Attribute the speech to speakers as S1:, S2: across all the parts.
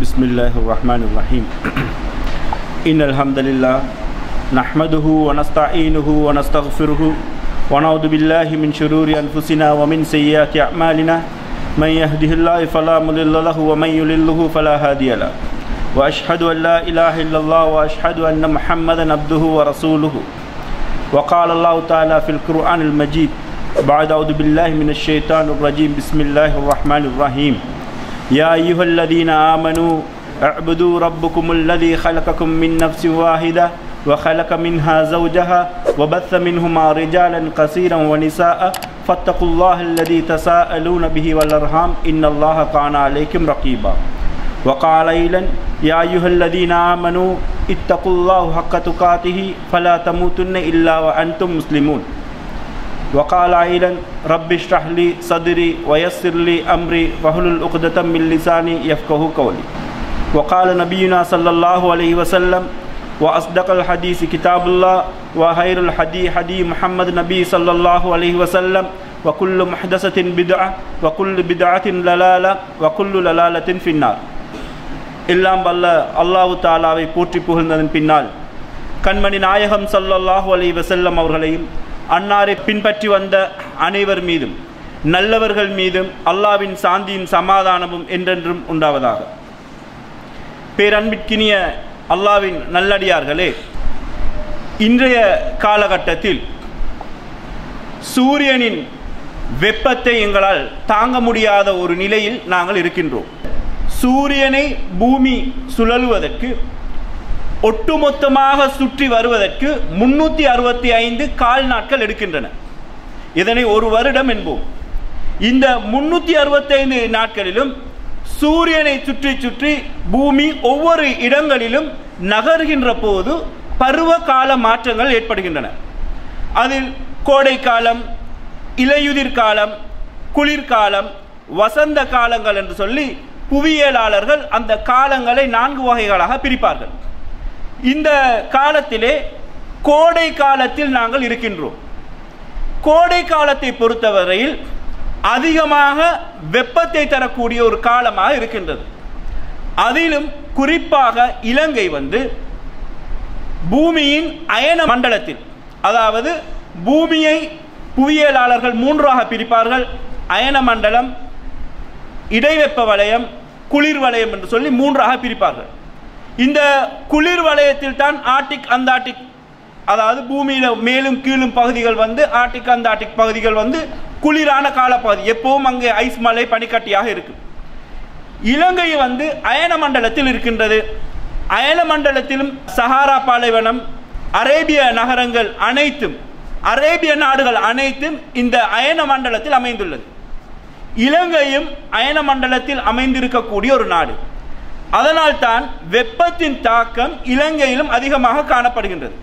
S1: بسم الله الرحمن الرحيم إن الحمد لله نحمده ونستعينه ونستغفره ونعوذ بالله من شرور أنفسنا ومن سيئات أعمالنا من يهده الله فلا مضل له ومن يضلله فلا هادي له وأشهد أن لا إله إلا الله وأشهد أن محمدا عبده ورسوله وقال الله تعالى في القرآن المجيد بعد أعوذ بالله من الشيطان الرجيم بسم الله الرحمن الرحيم يا أيها الذين آمنوا اعبدوا ربكم الذي خلقكم من نفس واحدة وخلق منها زوجها وبث منهما رجالا كثيرا ونساء فاتقوا الله الذي تساءلون به والأرحام إن الله كان عليكم رقيبا وقال أيضا يا أيها الذين آمنوا اتقوا الله حق تقاته فلا تموتن إلا وأنتم مسلمون وقال أيضا رب اشرح لي صدري ويسر لي أمري واحلل عقدة من لساني يفقه قولي وقال نبينا صلى الله عليه وسلم وأصدق الحديث كتاب الله وخير الحدي حدي محمد نبي صلى الله عليه وسلم وكل محدثة بدعة وكل بدعة للالة وكل للالة في النار எல்லாம் வல்ல அல்லாஹு தாலாவை போற்றி புகழ்ந்ததன் பின்னால் கண்மணி நாயகம் சல்லல்லாஹு அலை வசல்லம் அவர்களையும் அன்னாரை பின்பற்றி வந்த அனைவர் மீதும் நல்லவர்கள் மீதும் அல்லாவின் சாந்தியும் சமாதானமும் என்றென்றும் உண்டாவதாக பேரன்பிற்கினிய அல்லாவின் நல்லடியார்களே இன்றைய காலகட்டத்தில் சூரியனின் வெப்பத்தை எங்களால் தாங்க முடியாத ஒரு நிலையில் நாங்கள் இருக்கின்றோம் சூரியனை பூமி சுழலுவதற்கு ஒட்டுமொத்தமாக சுற்றி வருவதற்கு முன்னூற்றி அறுபத்தி ஐந்து கால் நாட்கள் எடுக்கின்றன இதனை ஒரு வருடம் என்போம் இந்த முன்னூற்றி அறுபத்தைந்து நாட்களிலும் சூரியனை சுற்றி சுற்றி பூமி ஒவ்வொரு இடங்களிலும் நகர்கின்ற போது பருவ கால மாற்றங்கள் ஏற்படுகின்றன அதில் கோடை காலம் இலையுதிர் காலம் குளிர்காலம் வசந்த காலங்கள் என்று சொல்லி புவியியலாளர்கள் அந்த காலங்களை நான்கு வகைகளாக பிரிப்பார்கள் இந்த காலத்திலே கோடை காலத்தில் நாங்கள் இருக்கின்றோம் கோடை காலத்தை பொறுத்தவரையில் அதிகமாக வெப்பத்தை தரக்கூடிய ஒரு காலமாக இருக்கின்றது அதிலும் குறிப்பாக இலங்கை வந்து பூமியின் அயன மண்டலத்தில் அதாவது பூமியை புவியியலாளர்கள் மூன்றாக பிரிப்பார்கள் அயன மண்டலம் இடைவெப்ப வலயம் குளிர் வலயம் என்று சொல்லி மூன்றாக பிரிப்பார்கள் இந்த குளிர் வலயத்தில் தான் ஆர்டிக் அந்தார்டிக் அதாவது பூமியில் மேலும் கீழும் பகுதிகள் வந்து ஆர்டிக் அந்தார்டிக் பகுதிகள் வந்து குளிரான காலப்பகுதி எப்பவும் அங்கே ஐஸ் மலை பனிக்கட்டியாக இருக்கும் இலங்கை வந்து அயன மண்டலத்தில் இருக்கின்றது அயன மண்டலத்திலும் சஹாரா பாலைவனம் அரேபிய நகரங்கள் அனைத்தும் அரேபிய நாடுகள் அனைத்தும் இந்த அயன மண்டலத்தில் அமைந்துள்ளது இலங்கையும் அயன மண்டலத்தில் அமைந்திருக்கக்கூடிய ஒரு நாடு அதனால் தான் வெப்பத்தின் தாக்கம் இலங்கையிலும் அதிகமாக காணப்படுகின்றது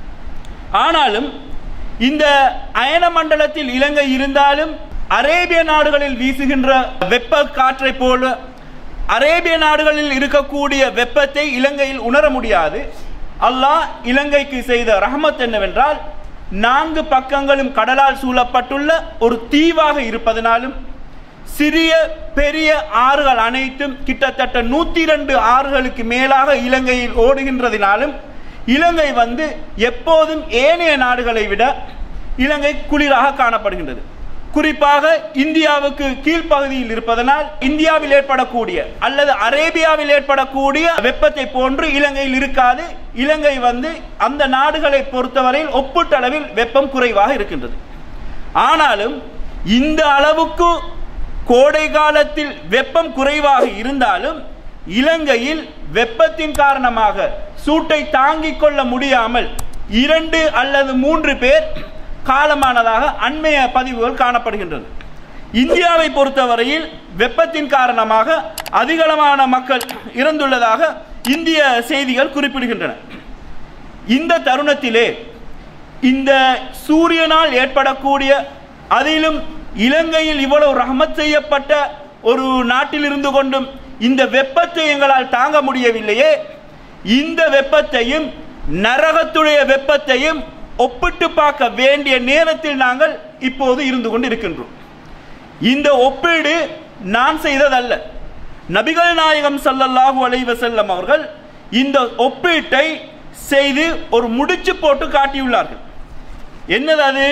S1: ஆனாலும் இந்த அயன மண்டலத்தில் இலங்கை இருந்தாலும் அரேபிய நாடுகளில் வீசுகின்ற வெப்ப காற்றை போல அரேபிய நாடுகளில் இருக்கக்கூடிய வெப்பத்தை இலங்கையில் உணர முடியாது அல்லாஹ் இலங்கைக்கு செய்த ரஹமத் என்னவென்றால் நான்கு பக்கங்களும் கடலால் சூழப்பட்டுள்ள ஒரு தீவாக இருப்பதனாலும் சிறிய பெரிய ஆறுகள் அனைத்தும் கிட்டத்தட்ட நூற்றி இரண்டு ஆறுகளுக்கு மேலாக இலங்கையில் ஓடுகின்றதினாலும் இலங்கை வந்து எப்போதும் ஏனைய நாடுகளை விட இலங்கை குளிராக காணப்படுகின்றது குறிப்பாக இந்தியாவுக்கு கீழ்ப்பகுதியில் இருப்பதனால் இந்தியாவில் ஏற்படக்கூடிய அல்லது அரேபியாவில் ஏற்படக்கூடிய வெப்பத்தை போன்று இலங்கையில் இருக்காது இலங்கை வந்து அந்த நாடுகளை பொறுத்தவரையில் ஒப்பீட்டளவில் வெப்பம் குறைவாக இருக்கின்றது ஆனாலும் இந்த அளவுக்கு கோடை காலத்தில் வெப்பம் குறைவாக இருந்தாலும் இலங்கையில் வெப்பத்தின் காரணமாக சூட்டை தாங்கிக் கொள்ள முடியாமல் இரண்டு அல்லது மூன்று பேர் காலமானதாக அண்மைய பதிவுகள் காணப்படுகின்றது இந்தியாவை பொறுத்தவரையில் வெப்பத்தின் காரணமாக அதிகளவான மக்கள் இறந்துள்ளதாக இந்திய செய்திகள் குறிப்பிடுகின்றன இந்த தருணத்திலே இந்த சூரியனால் ஏற்படக்கூடிய அதிலும் இலங்கையில் இவ்வளவு ரஹமத் செய்யப்பட்ட ஒரு நாட்டில் இருந்து கொண்டும் இந்த வெப்பத்தை எங்களால் தாங்க முடியவில்லையே இந்த வெப்பத்தையும் நரகத்துடைய வெப்பத்தையும் ஒப்பிட்டு பார்க்க வேண்டிய நேரத்தில் நாங்கள் இப்போது இருந்து கொண்டு இருக்கின்றோம் இந்த ஒப்பீடு நான் செய்ததல்ல நபிகள் நாயகம் ஸல்லல்லாஹு அலைஹி வஸல்லம் அவர்கள் இந்த ஒப்பீட்டை செய்து ஒரு முடிச்சு போட்டு காட்டியுள்ளார்கள் என்னது அது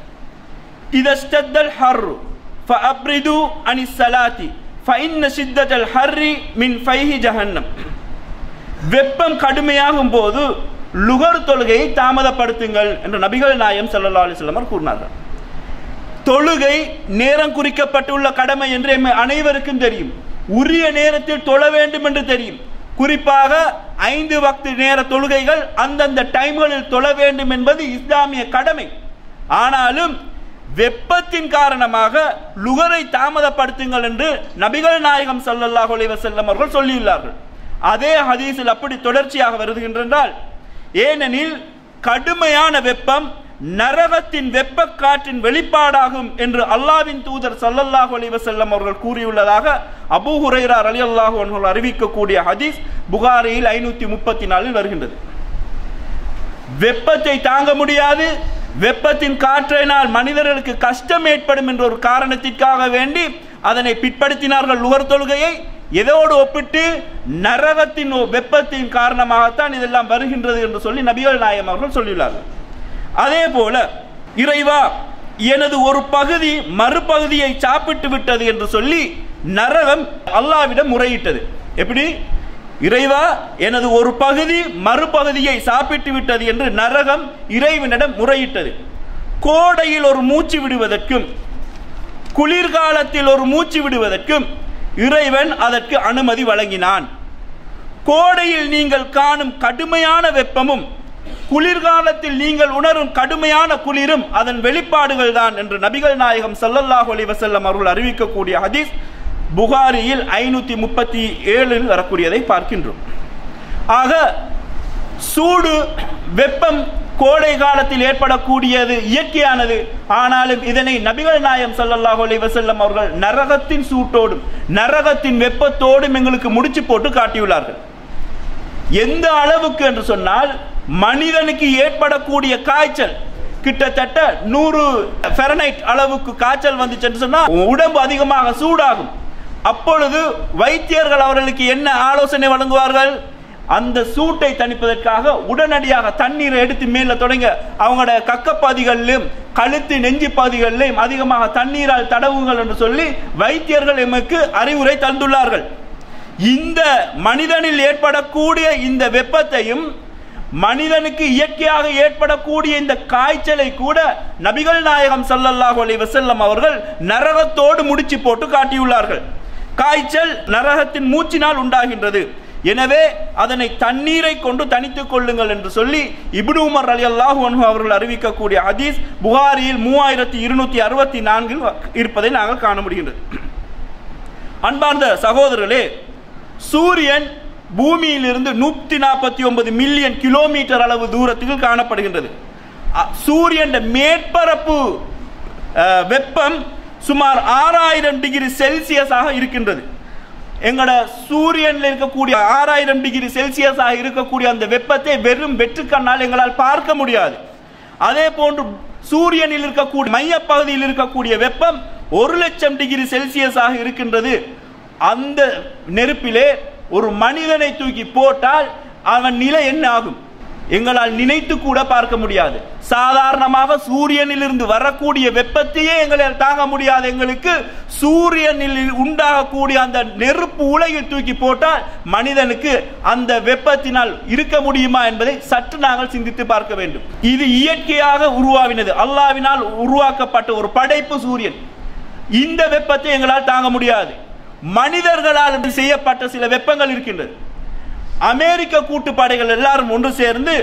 S1: இதஸ்தத்தல் ஹர்ரு ஃபஅப்ரிது அனி ஸலாத்தி ஃபஇன்ன ஷித்தத்தல் ஹர்ரி மின் ஃபைஹி ஜஹன்னம் வெப்பம் கடுமையாகும் போது லுகர் தொழுகையை தாமதப்படுத்துங்கள் என்று நபிகள் நாயம் ஸல்லல்லாஹு அலைஹி வஸல்லம் அவர்கள் கூறினார்கள் தொழுகை நேரம் குறிக்கப்பட்டுள்ள கடமை என்று எம் அனைவருக்கும் தெரியும் உரிய நேரத்தில் தொழ வேண்டும் என்று தெரியும் குறிப்பாக ஐந்து வக்து நேர தொழுகைகள் அந்தந்த டைம்களில் தொழ வேண்டும் என்பது இஸ்லாமிய கடமை ஆனாலும் வெப்பத்தின் காரணமாக லுகரை தாமதப்படுத்துங்கள் என்று நபிகள் நாயகம் ஸல்லல்லாஹு அலைஹி வஸல்லம் அவர்கள் சொல்லியுள்ளார்கள் அதே ஹதீஸில் அப்படி தொடர்ச்சியாக வருகின்றனால் ஏனெனில் கடுமையான வெப்பம் நரகத்தின் வெப்ப காற்றின் வெளிப்பாடாகும் என்று அல்லாவின் தூதர் ஸல்லல்லாஹு அலைஹி வஸல்லம் அவர்கள் கூறியுள்ளதாக அபூ ஹுரைரா ரலியல்லாஹு அன்ஹு அவர்கள் அறிவிக்கக்கூடிய ஹதீஸ் புகாரியில் ஐநூத்தி முப்பத்தி நாலில் வருகின்றது வெப்பத்தை தாங்க முடியாது வெப்பத்தின் காற்றினால் மனிதர்களுக்கு கஷ்டம் ஏற்படும் என்ற ஒரு காரணத்திற்காக வேண்டி அதனை பிற்படுத்தினார்கள் நுகர் தொழுகையை எதோடு ஒப்பிட்டு நரகத்தின் வெப்பத்தின் காரணமாகத்தான் இதெல்லாம் வருகின்றது என்று சொல்லி நபிகள் நாயம் அவர்கள் சொல்லியுள்ளார்கள் அதே போல இறைவா எனது ஒரு பகுதி மறுபகுதியை சாப்பிட்டு விட்டது என்று சொல்லி நரகம் அல்லாவிடம் முறையிட்டது எப்படி இறைவா எனது ஒரு பகுதி மறுபகுதியை சாப்பிட்டு விட்டது என்று நரகம் இறைவனிடம் முறையிட்டது கோடையில் ஒரு மூச்சு விடுவதற்கும் குளிர்காலத்தில் ஒரு மூச்சு விடுவதற்கும் இறைவன் அதற்கு அனுமதி வழங்கினான் கோடையில் நீங்கள் காணும் கடுமையான வெப்பமும் குளிர்காலத்தில் நீங்கள் உணரும் கடுமையான குளிரும் அதன் வெளிப்பாடுகள் தான் என்று நபிகள் நாயகம் ஸல்லல்லாஹு அலைஹி வஸல்லம் அவர்கள் அறிவிக்கக்கூடிய ஹதீஸ் புகாரியில் ஐநூத்தி முப்பத்தி ஏழில் வரக்கூடியதை பார்க்கின்றோம் ஆக சூடு வெப்பம் கோடை காலத்தில் ஏற்படக்கூடியது இயற்கையானது ஆனாலும் இதனை நபிகள் நாயம் ஸல்லல்லாஹு அலைஹி வஸல்லம் அவர்கள் நரகத்தின் சூட்டோடும் நரகத்தின் வெப்பத்தோடும் எங்களுக்கு முடிச்சு போட்டு காட்டியுள்ளார்கள் எந்த அளவுக்கு என்று சொன்னால் மனிதனுக்கு ஏற்படக்கூடிய காய்ச்சல் கிட்டத்தட்ட நூறு ஃபெரனைட் அளவுக்கு காய்ச்சல் வந்துச்சு என்று சொன்னா உடம்பு அதிகமாக சூடாகும் அப்பொழுது வைத்தியர்கள் அவர்களுக்கு என்ன ஆலோசனை வழங்குவார்கள் அந்த சூட்டை தணிப்பதற்காக உடனடியாக தண்ணீரை எடுத்து மேல தொடங்க அவங்களோட கக்கப்பகுதிகளிலும் கழுத்து நெஞ்சு பகுதிகளிலும் அதிகமாக தண்ணீரால் தடவுங்கள் என்று சொல்லி வைத்தியர்கள் எமக்கு அறிவுரை தந்துள்ளார்கள் இந்த மனிதனில் ஏற்படக்கூடிய இந்த வெப்பத்தையும் மனிதனுக்கு இயற்கையாக ஏற்படக்கூடிய இந்த காய்ச்சலை கூட நபிகள் நாயகம் ஸல்லல்லாஹு அலைஹி வஸல்லம் அவர்கள் நரகத்தோடு முடிச்சு போட்டு காட்டியுள்ளார்கள் காய்ச்சல் நரகத்தின் மூச்சினால் உண்டாகின்றது எனவே அதனை தண்ணீரை கொண்டு தணித்துக் கொள்ளுங்கள் என்று சொல்லி இப்னு உமர் ரலியல்லாஹு அன்ஹு அவர்கள் அறிவிக்கக்கூடிய ஹதீஸ் புகாரியில் மூவாயிரத்தி இருநூத்தி அறுபத்தி நான்கில் இருப்பதை நாங்கள் காண முடிகின்றது அன்பார்ந்த சகோதரர்களே சூரியன் பூமியிலிருந்து நூற்றி நாற்பத்தி ஒன்பது மில்லியன் கிலோமீட்டர் அளவு தூரத்துக்கு காணப்படுகின்றது அ- சூரியன் மேற்பரப்பு அஹ், வெப்பம் சுமார் ஆறாயிரம் டிகிரி செல்சியஸாக இருக்கின்றது எங்களோட சூரியனில் இருக்கக்கூடிய ஆறாயிரம் டிகிரி செல்சியஸாக இருக்கக்கூடிய அந்த வெப்பத்தை வெறும் வெற்றுக்கண்ணால் எங்களால் பார்க்க முடியாது அதே போன்று சூரியனில் இருக்கக்கூடிய மையப்பகுதியில் இருக்கக்கூடிய வெப்பம் ஒரு லட்சம் டிகிரி செல்சியஸாக இருக்கின்றது அந்த நெருப்பிலே ஒரு மனிதனை தூக்கி போட்டால் அவன் நிலை என்ன ஆகும் எங்களால் நினைத்து கூட பார்க்க முடியாது சாதாரணமாக சூரியனில் இருந்து வரக்கூடிய வெப்பத்தையே எங்களால் தாங்க முடியாது எங்களுக்கு சூரியனில் உண்டாகக்கூடிய அந்த நெருப்பு உலகில் தூக்கி போட்டால் மனிதனுக்கு அந்த வெப்பத்தினால் இருக்க முடியுமா என்பதை சற்று நாங்கள் சிந்தித்து பார்க்க வேண்டும் இது இயற்கையாக உருவாவினது அல்லாவினால் உருவாக்கப்பட்ட ஒரு படைப்பு சூரியன் இந்த வெப்பத்தை எங்களால் தாங்க முடியாது மனிதர்களால் செய்யப்பட்ட சில வெப்பங்கள் இருக்கின்றது அமெரிக்க கூட்டுப்படைகள் எல்லாரும் ஒன்று சேர்ந்து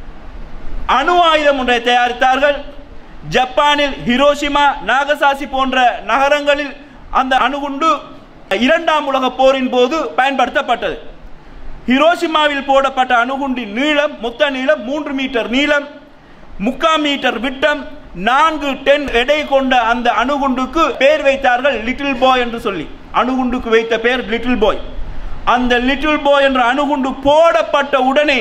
S1: அணு ஆயுதம் ஒன்றை தயாரித்தார்கள் ஜப்பானில் ஹிரோஷிமா நாகசாசி போன்ற நகரங்களில் அந்த அணுகுண்டு இரண்டாம் உலக போரின் போது பயன்படுத்தப்பட்டது ஹிரோஷிமாவில் போடப்பட்ட அணுகுண்டின் நீளம் மொத்த நீளம் மூன்று மீட்டர் நீளம் முக்கால் மீட்டர் விட்டம் நான்கு டென் எடை கொண்ட அந்த அணுகுண்டுக்கு பேர் வைத்தார்கள் லிட்டில் பாய் என்று சொல்லி அணுகுண்டுக்கு வைத்த பேர் லிட்டில் பாய் அந்த லிட்டில் பாய் என்ற அணுகுண்டு போடப்பட்ட உடனே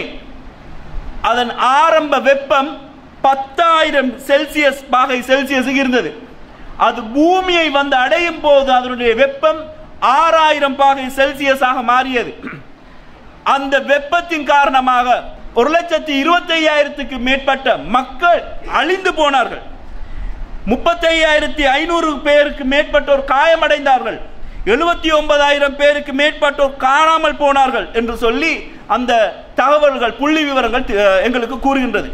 S1: அதன் ஆரம்ப வெப்பம் பத்தாயிரம் செல்சியஸ் பாகை செல்சியஸ் இருந்தது அது பூமியை வந்து அடையும் போது அதனுடைய வெப்பம் ஆறாயிரம் பாகை செல்சியஸாக மாறியது அந்த வெப்பத்தின் காரணமாக ஒரு லட்சத்தி இருபத்தி ஐயாயிரத்துக்கு மேற்பட்ட மக்கள் அழிந்து போனார்கள் முப்பத்தையாயிரத்தி ஐநூறு பேருக்கு மேற்பட்டோர் காயமடைந்தார்கள் எழுபத்தி ஒன்பதாயிரம் பேருக்கு மேற்பட்டோர் காணாமல் போனார்கள் என்று சொல்லி அந்த தகவல்கள் புள்ளி விவரங்கள் தி- எங்களுக்கு கூறுகின்றது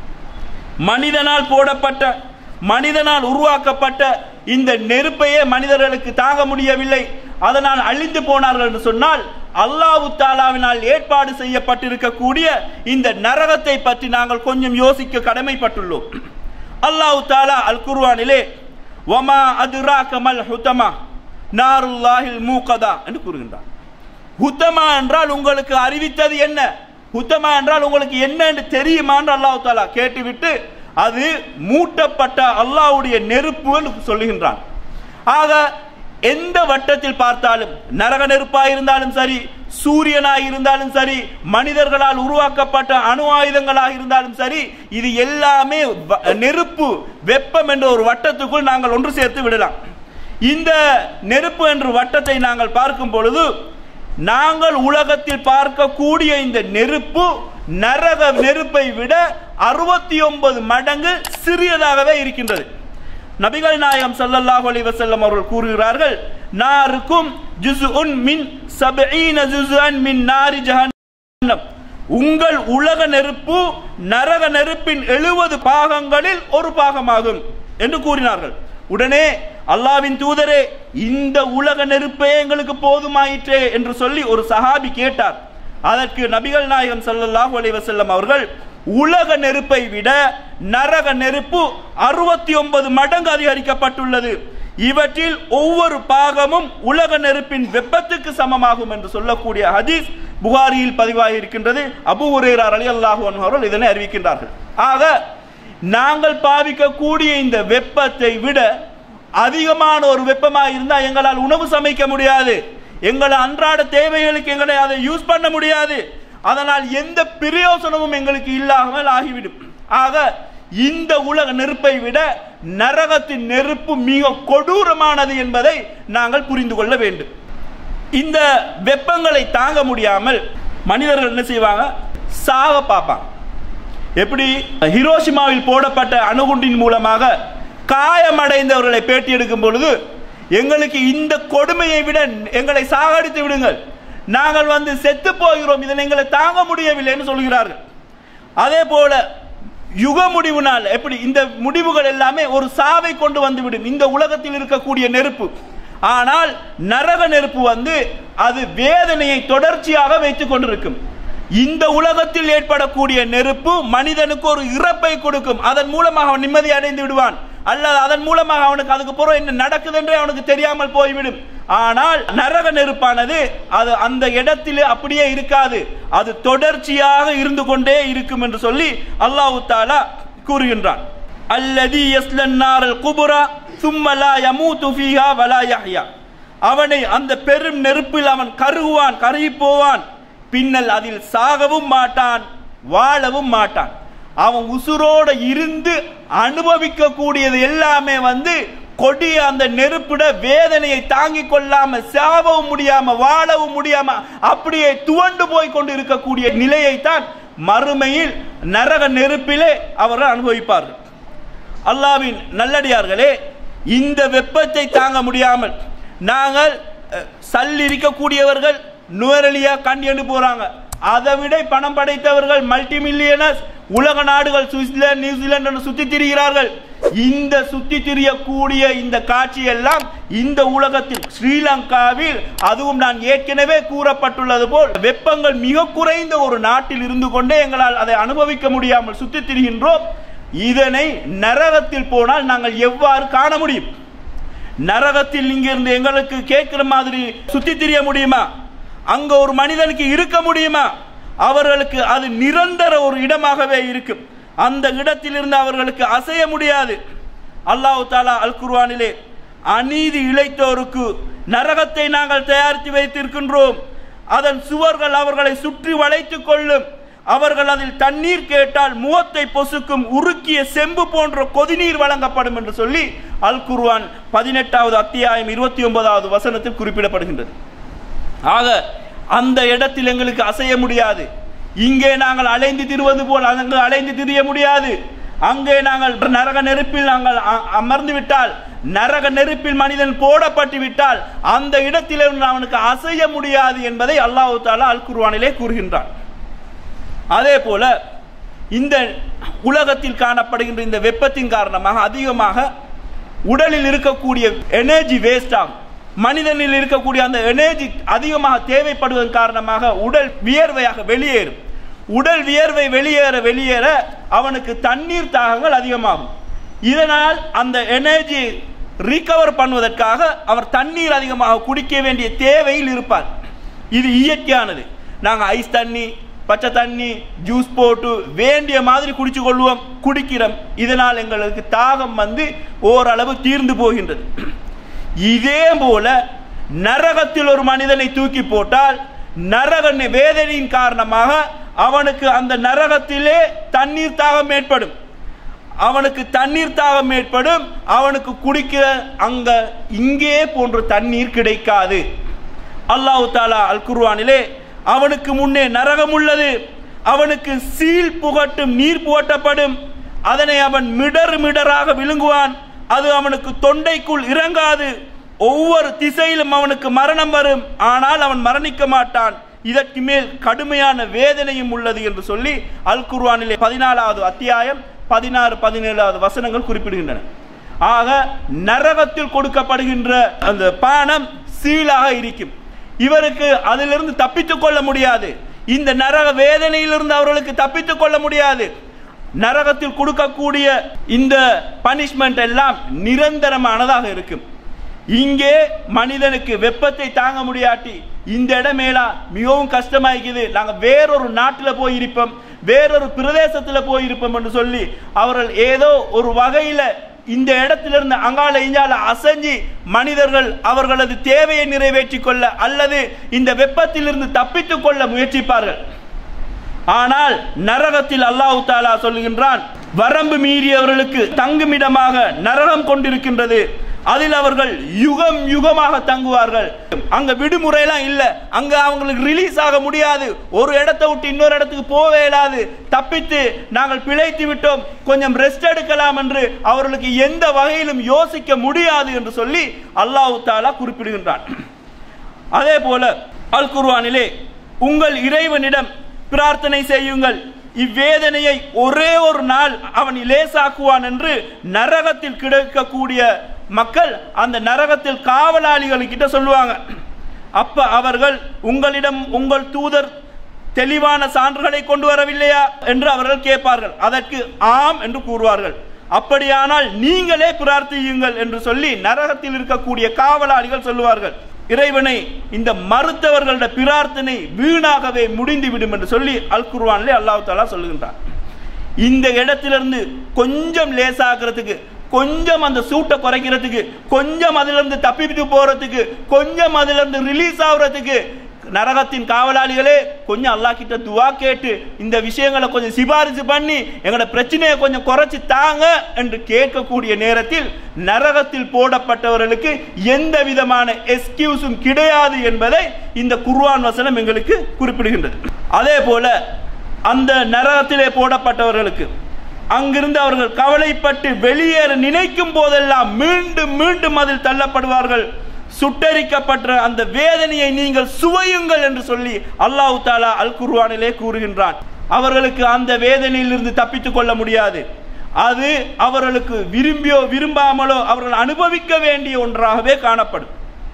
S1: மனிதனால் போடப்பட்ட மனிதனால் உருவாக்கப்பட்ட இந்த நெருப்பையே மனிதர்களுக்கு தாங்க முடியவில்லை அதனால் அழிந்து போனார்கள் என்று சொன்னால் அல்லாஹ் தாலாவினால் ஏற்பாடு செய்யப்பட்டிருக்கக்கூடிய இந்த நரகத்தை பற்றி நாங்கள் கொஞ்சம் யோசிக்க கடமைப்பட்டுள்ளோம் அல்லாஹ் தாலா அல் குர்ஆனிலே வமா அதுரா கமல் ஹுத்தமா நாருல்லாஹில் மூகதா என்று கூறுகின்றார் ஹுத்தமா என்றால் உங்களுக்கு அறிவித்தது என்ன ஹுத்தமா என்றால் உங்களுக்கு என்ன என்று தெரியுமா என்று அல்லாஹ் தாலா கேட்டுவிட்டு அது மூட்டப்பட்ட அல்லாஹ்வுடைய நெருப்பு என்று சொல்லுகின்றான் ஆக எந்த வட்டத்தில் பார்த்தாலும் நரக நெருப்பாக இருந்தாலும் சரி சூரியனாக இருந்தாலும் சரி மனிதர்களால் உருவாக்கப்பட்ட அணு ஆயுதங்களாக இருந்தாலும் சரி இது எல்லாமே வ- நெருப்பு வெப்பம் என்ற ஒரு வட்டத்துக்குள் நாங்கள் ஒன்று சேர்த்து விடலாம் இந்த நெருப்பு என்ற வட்டத்தை நாங்கள் பார்க்கும் பொழுது நாங்கள் உலகத்தில் பார்க்கக்கூடிய இந்த நெருப்பு நரக நெருப்பை விட அறுபத்தி ஒன்பது மடங்கு சிறியதாகவே இருக்கின்றது நபிகள் நாயகம் ஸல்லல்லாஹு அலைஹி வஸல்லம் அவர்கள் கூறுகிறார்கள் நாருக்கும் ஜுஸ்உன் மின் சபஈன ஜுஸ்அன் மின் நாரி ஜஹன்னம் உங்கள் உலக நெருப்பு நரக நெருப்பின் எழுபது பாகங்களில் ஒரு பாகமாகும் என்று கூறினார்கள் உடனே அல்லாவின் தூதரே இந்த உலக நெருப்பே எங்களுக்கு போதுமாயிற்றே என்று சொல்லி ஒரு சஹாபி கேட்டார் அதற்கு நபிகள் நாயகம் ஸல்லல்லாஹு அலைஹி வஸல்லம் அவர்கள் உலக நெருப்பை விட நரக நெருப்பு அறுபத்தி ஒன்பது மடங்கு அதிகரிக்கப்பட்டுள்ளது இவற்றில் ஒவ்வொரு பாகமும் உலக நெருப்பின் வெப்பத்துக்கு சமமாகும் என்று சொல்லக்கூடிய ஹதீஸ் புகாரியில் பதிவாகி இருக்கின்றது அபு உரேரார் அலி அல்லாஹு அவர்கள் இதனை அறிவிக்கின்றார்கள் ஆக நாங்கள் பாவிக்கக்கூடிய இந்த வெப்பத்தை விட அதிகமான ஒரு வெப்பமாக இருந்தால் எங்களால் உணவு சமைக்க முடியாது எங்களை அன்றாட தேவைகளுக்கு எங்களை அதை யூஸ் பண்ண முடியாது அதனால் எந்த பிரயோசனமும் எங்களுக்கு இல்லாமல் ஆகிவிடும் ஆக இந்த உலக நெருப்பை விட நரகத்தின் நெருப்பு மிக கொடூரமானது என்பதை நாங்கள் புரிந்து கொள்ள வேண்டும் இந்த வெப்பங்களை தாங்க முடியாமல் மனிதர்கள் என்ன செய்வாங்க சாக பார்ப்பாங்க எப்படி ஹிரோஷிமாவில் போடப்பட்ட அணுகுண்டின் மூலமாக காயமடைந்தவர்களை பேட்டி எடுக்கும் பொழுது எங்களுக்கு இந்த கொடுமையை விட எங்களை சாகடித்து விடுங்கள் நாங்கள் வந்து செத்து போகிறோம் இதனை எங்களை தாங்க முடியவில்லைன்னு சொல்கிறார்கள் அதே போல யுக முடிவு நாள் எப்படி இந்த முடிவுகள் எல்லாமே ஒரு சாவை கொண்டு வந்துவிடும் இந்த உலகத்தில் இருக்கக்கூடிய நெருப்பு ஆனால் நரக நெருப்பு வந்து அது வேதனையை தொடர்ச்சியாக வைத்துக் கொண்டிருக்கும் இந்த உலகத்தில் ஏற்படக்கூடிய நெருப்பு மனிதனுக்கு ஒரு இறப்பை கொடுக்கும் அதன் மூலமாக அவன் நிம்மதி அடைந்து விடுவான் அல்லது அதன் மூலமாக அவனுக்கு அதுக்கு பிறகு என்ன நடக்குது என்றே அவனுக்கு தெரியாமல் போய்விடும் ஆனால் நரக நெருப்பானது அது அந்த இடத்திலே அப்படியே இருக்காது அது தொடர்ச்சியாக இருந்து கொண்டே இருக்கும் என்று சொல்லி அல்லாஹு தாலா கூறுகின்றான் அல்லதி யஸ்லன்னாரல் குபுரா சும்மலா யமூது ஃபீஹா வலா யஹ்யா அவனை அந்த பெரும் நெருப்பில் அவன் கருகுவான் கருகி போவான் பின்னல் அதில் சாகவும் மாட்டான் வாழவும் மாட்டான் அவன் உசுரோட இருந்து அனுபவிக்க கூடியது எல்லாமே வந்து கொடிய அந்த நெருப்பிட வேதனையை தாங்கிக் கொள்ளாம சாவவும் முடியாம வாழவும் முடியாம அப்படியே துவண்டு போய் கொண்டு இருக்கக்கூடிய நிலையைத்தான் மறுமையில் நரக நெருப்பிலே அவர்கள் அனுபவிப்பார்கள் அல்லாவின் நல்லடியார்களே இந்த வெப்பத்தை தாங்க முடியாமல் நாங்கள் அஹ், சல்லி இருக்கக்கூடியவர்கள் நுவரலியா கண்டியண்டு போறாங்க அதை விட பணம் படைத்தவர்கள் மல்டி மில்லியனர்ஸ் உலக நாடுகள் சுவிட்சர்லாந்து நியூசிலாந்து என்று சுத்தி திரிகிறார்கள் இந்த சுத்தி திரியக்கூடிய இந்த காட்சி எல்லாம் இந்த உலகத்தில் ஸ்ரீலங்காவில் அதுவும் நான் ஏற்கனவே கூறப்பட்டுள்ளது போல் வெப்பங்கள் மிக குறைந்த ஒரு நாட்டில் இருந்து கொண்டே எங்களால் அதை அனுபவிக்க முடியாமல் சுத்தி திரிகின்றோம் இதனை நரகத்தில் போனால் நாங்கள் எவ்வாறு காண முடியும் நரகத்தில் இங்கிருந்து எங்களுக்கு கேட்கிற மாதிரி சுத்தி திரிய முடியுமா அங்க ஒரு மனிதனுக்கு இருக்க முடியுமா அவர்களுக்கு அது நிரந்தர ஒரு இடமாகவே இருக்கும் அந்த இடத்திலிருந்து அவர்களுக்கு அசைய முடியாது அல்லாஹ் தாலா அல் குர்ஆனிலே அநீதி இழைத்தோருக்கு நரகத்தை நாங்கள் தயாரித்து வைத்திருக்கின்றோம் அதன் சுவர்கள் அவர்களை சுற்றி வளைத்துக் கொள்ளும் அவர்கள் அதில் தண்ணீர் கேட்டால் முகத்தை பொசுக்கும் உருக்கிய செம்பு போன்ற கொதிநீர் வழங்கப்படும் என்று சொல்லி அல் குர்ஆன் பதினெட்டாவது அத்தியாயம் இருபத்தி ஒன்பதாவது வசனத்தில் குறிப்பிடப்படுகின்றது ஆக அந்த இடத்தில் எங்களுக்கு அசைய முடியாது இங்கே நாங்கள் அலைந்து திரிவது போல் அங்கு அலைந்து திரிய முடியாது அங்கே நாங்கள் நரக நெருப்பில் நாங்கள் அ- அமர்ந்து விட்டால் நரக நெருப்பில் மனிதன் போடப்பட்டு விட்டால் அந்த இடத்திலிருந்து அவனுக்கு அசைய முடியாது என்பதை அல்லாஹ் தாலா அல் குர்ஆனிலே கூறுகின்றான் அதே போல இந்த உலகத்தில் காணப்படுகின்ற இந்த வெப்பத்தின் காரணமாக அதிகமாக உடலில் இருக்கக்கூடிய எனர்ஜி வேஸ்ட் ஆகும் மனிதனில் இருக்கக்கூடிய அந்த எனர்ஜி அதிகமாக தேவைப்படுவதன் காரணமாக உடல் வியர்வையாக வெளியேறும் உடல் வியர்வை வெளியேற வெளியேற அவனுக்கு தண்ணீர் தாகங்கள் அதிகமாகும் இதனால் அந்த எனர்ஜி ரிகவர் பண்ணுவதற்காக அவர் தண்ணீர் அதிகமாக குடிக்க வேண்டிய தேவையில் இருப்பார் இது இயற்கையானது நாங்கள் ஐஸ் தண்ணி பச்சை தண்ணி ஜூஸ் போட்டு வேண்டிய மாதிரி குடிச்சு கொள்வோம் குடிக்கிறோம் இதனால் எங்களுக்கு தாகம் வந்து ஓரளவு தீர்ந்து போகின்றது இதே போல நரகத்தில் ஒரு மனிதனை தூக்கி போட்டால் நரக நி- வேதனையின் காரணமாக அவனுக்கு அந்த நரகத்திலே தண்ணீர் தாகம் ஏற்படும் அவனுக்கு தண்ணீர் தாகம் ஏற்படும் அவனுக்கு குடிக்க அங்க இங்கே போன்ற தண்ணீர் கிடைக்காது அல்லாஹ் தாலா அல் குர்ஆனிலே அவனுக்கு முன்னே நரகம் உள்ளது அவனுக்கு சீல் புகட்டும் நீர் புகட்டப்படும் அதனை அவன் மிடர் மிடராக விழுங்குவான் அது அவனுக்கு தொண்டைக்குள் இறங்காது ஒவ்வொரு திசையிலும் அவனுக்கு மரணம் வரும் ஆனால் அவன் மரணிக்க மாட்டான் இதற்கு மேல் கடுமையான வேதனையும் உள்ளது என்று சொல்லி அல் குர்ஆனிலே பதினாலாவது அத்தியாயம் பதினாறு பதினேழாவது வசனங்கள் குறிப்பிடுகின்றன ஆக நரகத்தில் கொடுக்கப்படுகின்ற அந்த பானம் சீலாக இருக்கும் இவருக்கு அதிலிருந்து தப்பித்துக் கொள்ள முடியாது இந்த நரக வேதனையிலிருந்து அவர்களுக்கு தப்பித்துக் கொள்ள முடியாது நரகத்தில் கொடுக்கக்கூடிய இந்த பனிஷ்மெண்ட் எல்லாம் நிரந்தரமானதாக இருக்கும் இங்கே மனிதனுக்கு வெப்பத்தை தாங்க முடியாட்டி இந்த இடம் மேலா மிகவும் கஷ்டமாயிக்குது நாங்க வேறொரு நாட்டில் போய் இருப்போம் வேறொரு பிரதேசத்தில் போய் இருப்போம் என்று சொல்லி அவர்கள் ஏதோ ஒரு வகையில இந்த இடத்திலிருந்து அங்கால இஞ்சால அசைஞ்சு மனிதர்கள் அவர்களது தேவையை நிறைவேற்றிக் கொள்ள அல்லது இந்த வெப்பத்திலிருந்து தப்பித்துக் கொள்ள முயற்சிப்பார்கள் ஆனால் நரகத்தில் அல்லாஹ் தாலா சொல்லுகின்றான் வரம்பு மீறியவர்களுக்கு தங்குமிடமாக நரகம் கொண்டிருக்கின்றது அதில் அவர்கள் யுகம் யுகமாக தங்குவார்கள் அங்க விடுமுறையெல்லாம் இல்ல அங்க அவங்களுக்கு ரிலீஸ் ஆக முடியாது ஒரு இடத்தை விட்டு இன்னொரு இடத்துக்கு போக இயலாது தப்பித்து நாங்கள் பிழைத்து விட்டோம் கொஞ்சம் ரெஸ்ட் எடுக்கலாம் என்று அவர்களுக்கு எந்த வகையிலும் யோசிக்க முடியாது என்று சொல்லி அல்லாஹ் தாலா குறிப்பிடுகின்றான் அதே போல அல் குர்ஆனிலே உங்கள் இறைவனிடம் பிரார்த்தனை செய்யுங்கள் இவ்வேதனையை ஒரே ஒரு நாள் அவன் லேசாக்குவான் என்று நரகத்தில் கிடைக்கக்கூடிய மக்கள் அந்த நரகத்தில் காவலாளிகள் கிட்ட சொல்லுவாங்க அப்ப அவர்கள் உங்களிடம் உங்கள் தூதர் தெளிவான சான்றுகளை கொண்டு வரவில்லையா என்று அவர்கள் கேட்பார்கள் அதற்கு ஆம் என்று கூறுவார்கள் அப்படியானால் நீங்களே பிரார்த்தியுங்கள் என்று சொல்லி நரகத்தில் இருக்கக்கூடிய காவலாளிகள் சொல்லுவார்கள் இறைவனை இந்த மறுத்தவர்களோட பிரார்த்தனை வீணாகவே முடிந்துவிடும் என்று சொல்லி அல் குர்ஆனிலே அல்லாஹ் தாலா சொல்லுகின்றார் இந்த இடத்திலிருந்து கொஞ்சம் லேசாகிறதுக்கு கொஞ்சம் அந்த சூட்டை குறைக்கிறதுக்கு கொஞ்சம் அதிலிருந்து தப்பித்து போறதுக்கு கொஞ்சம் அதிலிருந்து ரிலீஸ் ஆகுறதுக்கு நரகத்தின் காவலாளிகளே கொஞ்சம் அல்லாஹ் கிட்ட துவா கேட்டு இந்த விஷயங்களை கொஞ்சம் சிபாரிசு பண்ணி எங்களோட பிரச்சனையை கொஞ்சம் குறைச்சி தாங்க என்று கேட்கக்கூடிய நேரத்தில் நரகத்தில் போடப்பட்டவர்களுக்கு எந்த விதமான எஸ்கியூஸும் கிடையாது என்பதை இந்த குர்ஆன் வசனம் எங்களுக்கு குறிப்பிடுகின்றது அதே போல அந்த நரகத்திலே போடப்பட்டவர்களுக்கு அங்கிருந்து அவர்கள் கவலைப்பட்டு வெளியேற நினைக்கும் போதெல்லாம் மீண்டும் மீண்டும் அதில் தள்ளப்படுவார்கள் சுட்டரிக்கப்பட்ட அந்த வேதனையை நீங்கள் சுவையுங்கள் என்று சொல்லி அல்லாஹ் தாலா அல் குர்ஆனிலே கூறுகின்றான் அவர்களுக்கு அந்த வேதனையிலிருந்து தப்பித்துக் கொள்ள முடியாது அது அவர்களுக்கு விரும்பியோ விரும்பாமலோ அவர்கள் அனுபவிக்க வேண்டிய ஒன்றாகவே காணப்படும்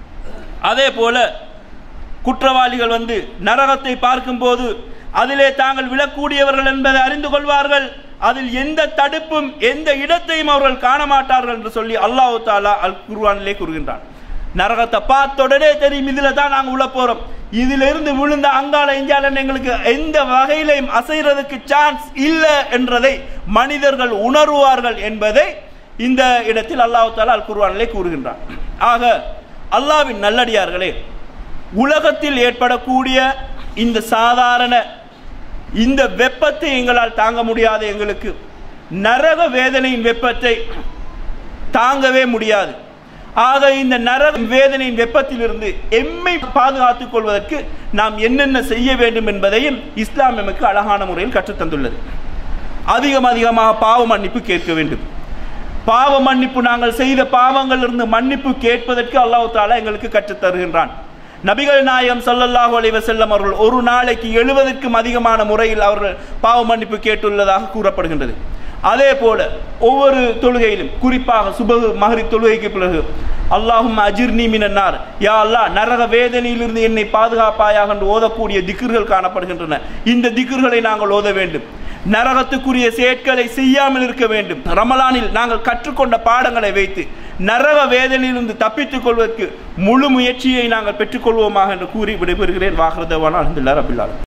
S1: அதே போல குற்றவாளிகள் வந்து நரகத்தை பார்க்கும்போது அதிலே தாங்கள் விழக்கூடியவர்கள் என்பதை அறிந்து கொள்வார்கள் அதில் எந்த தடுப்பும் எந்த இடத்தையும் அவர்கள் காண மாட்டார்கள் என்று சொல்லி அல்லாஹ் தாலா அல் குர்ஆனிலே கூறுகின்றான் நரகத்தை பார்த்த உடனே தெரியும் இதுல தான் நாங்க உள்ள போறோம் இதுல இருந்து விழுந்த அங்கால இஞ்சால எங்களுக்கு எந்த வகையிலையும் அசைறதுக்கு சான்ஸ் இல்லை என்றதை மனிதர்கள் உணருவார்கள் என்பதை இந்த இடத்தில் அல்லாஹ் தாலா அல் குர்ஆனிலே கூறுகின்றான் ஆக அல்லாவின் நல்லடியார்களே உலகத்தில் ஏற்படக்கூடிய இந்த சாதாரண இந்த வெப்பத்தை எங்களால் தாங்க முடியாத எங்களுக்கு நரக வேதனையின் வெப்பத்தை தாங்கவே முடியாது ஆக இந்த நரக வேதனையின் வெப்பத்திலிருந்து எம்மை பாதுகாத்துக் கொள்வதற்கு நாம் என்னென்ன செய்ய வேண்டும் என்பதையும் இஸ்லாம் எமக்கு அழகான முறையில் கற்றுத்தந்துள்ளது அதிகம் அதிகமாக பாவ மன்னிப்பு கேட்க வேண்டும் பாவ மன்னிப்பு நாங்கள் செய்த பாவங்களிலிருந்து மன்னிப்பு கேட்பதற்கு அல்லாஹ் தாலா எங்களுக்கு கற்றுத் தருகின்றான் நபிகள் நாயகம் ஸல்லல்லாஹு அலைஹி வஸல்லம் அவர்கள் ஒரு நாளைக்கு எழுபதற்கும் அதிகமான முறையில் அவர்கள் பாவ மன்னிப்பு கேட்டுள்ளதாக கூறப்படுகின்றது அதே போல ஒவ்வொரு தொழுகையிலும் குறிப்பாக சுபகு மகரி தொழுகைக்கு பிறகு அல்லாஹும் அஜிர்னி மினன்னார் யா அல்லாஹ் நரக வேதனையிலிருந்து என்னை பாதுகாப்பாயாக என்று ஓதக்கூடிய திக்ர்கள் காணப்படுகின்றன இந்த திக்ர்களை நாங்கள் ஓத வேண்டும் நரகத்துக்குரிய செயற்களை செய்யாமல் இருக்க வேண்டும் ரமலானில் நாங்கள் கற்றுக்கொண்ட பாடங்களை வைத்து நரக வேதனையிலிருந்து தப்பித்துக் கொள்வதற்கு முழு முயற்சியை நாங்கள் பெற்றுக்கொள்வோமாக என்று கூறி விடைபெறுகிறேன் வாகரதவான அலமதுல்லா ரபில்லாலும்